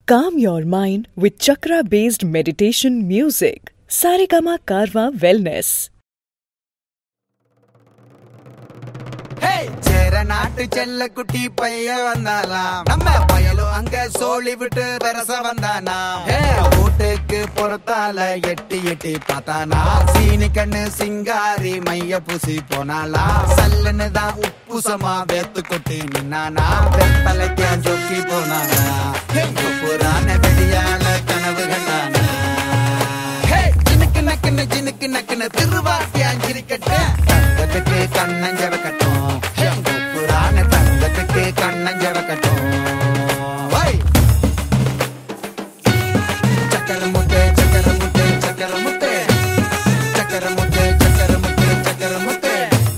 Calm your mind with chakra based meditation music. Saregama Karwa Wellness. சேர நாட்டு செல்ல குட்டி பைய வந்தாலாம் நம்ம பயலும் அங்க சோழி விட்டு பெரச வந்தானா வீட்டுக்கு பொறுத்தால எட்டி எட்டி பார்த்தானா சீனி கண்ணு சிங்காரி மைய பூசி போனாலா சல்லுன்னு தான் உப்புசமா வேத்து கொட்டி நின்னானா வெப்பலைக்கா ஜொக்கி போனானா எங்க புராண வெடியால கனவு கண்டானா ஜினுக்கு நக்குன்னு ஜினுக்கு நக்குன்னு திருவாட்டி அஞ்சிரிக்கட்டு தங்கத்துக்கு கண்ணஞ்சவ கட்டும் எங்க புராண தங்கத்துக்கு கண்ணஞ்சவ கட்டும் வை. சக்கர முட்டை சக்கர முட்டை சக்கர முட்டை சக்கர முட்டை சக்கர முட்டை சக்கர முட்டை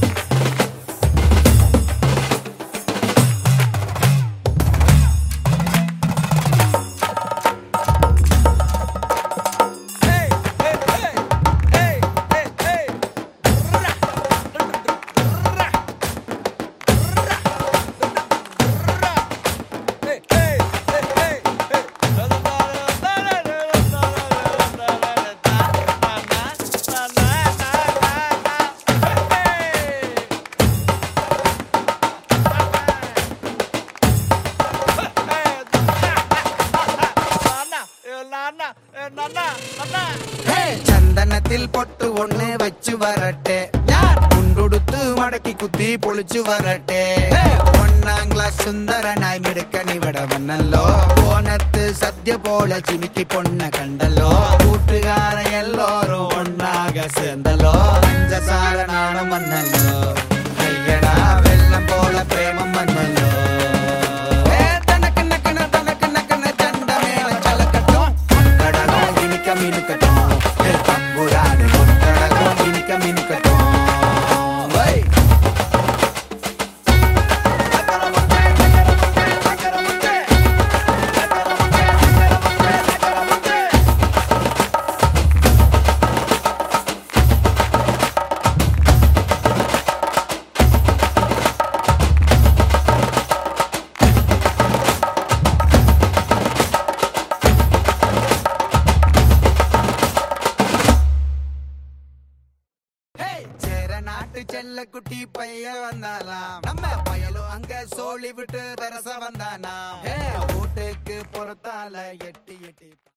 சந்தனத்தில் பொட்டு ஒண்ணு வச்சு வரட்டே குண்டுடுத்து மடக்கி குத்தி பொழிச்சு வரட்டே ஒன்னாம் கிளாஸ் சுந்தரனாய் மிடுக்க நீ விட வண்ணல்லோ போனத்து சத்ய போல சிமிக்கி பொண்ண கண்டல்லோ கூட்டுகார எல்லோரும் ஒன்னாக சேர்ந்தல்லோ பஞ்சசார நானும் வந்தல்லோ ஐயடா வெள்ளம் போல பிரேமம் வந்தல்லோ ஏ, தனக்கு நக்குன, தனக்கு நக்குன சண்ட மேல சலக்கட்டும். கடலும் இனிக்க மினுக்கட்டும். ஏ, தம்புரானு கடலும் இனிக்க மினுக்கட்டும். வை. சேர நாட்டு செல்ல குட்டி பைய வந்தாலாம் நம்ம பயலும் அங்க சோழி விட்டு பெரச வந்தானா வீட்டுக்கு பொறுத்தால எட்டி எட்டி